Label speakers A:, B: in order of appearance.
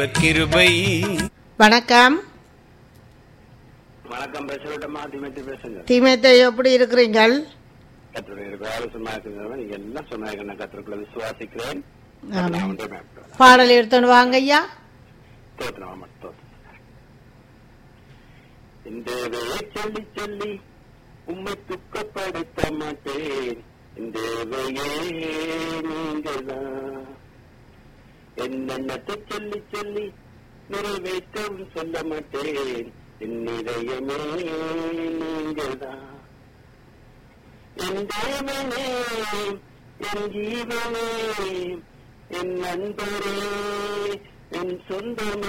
A: கிருபை
B: வணக்கம்
C: வணக்கம் பேசுறமா திமித்து பேசுங்க
B: தீமேத்தை எப்படி இருக்கிறீங்கள்
C: கத்துடைய வேலை சும்மா இருக்கிறவங்க நீங்க எல்லாம் சொன்னாங்க நான் கத்திரக்குள்ள விசுவாசிக்கிறேன்
B: ஆமாம்.
C: நான் ஒன்றே மேற்கொள்கிறேன்.
B: பாடல் எடுத்துன்னு வாங்க ஐயா
C: தோத்திரம் ஆமா, தோத்திரம். இந்த வேலையை சொல்லி சொல்லி உம்மை துக்கப்படுத்த மாட்டேன் இந்த வேலையே நீங்கள்தான் என்னென்னத்தை சொல்லி சொல்லி நிறைவேற்றவும் சொல்ல மாட்டேன் என் இதயமே நீங்கள்தான் என் தேவனே என் ஜீவனே என் நண்பரே என் சொந்தமே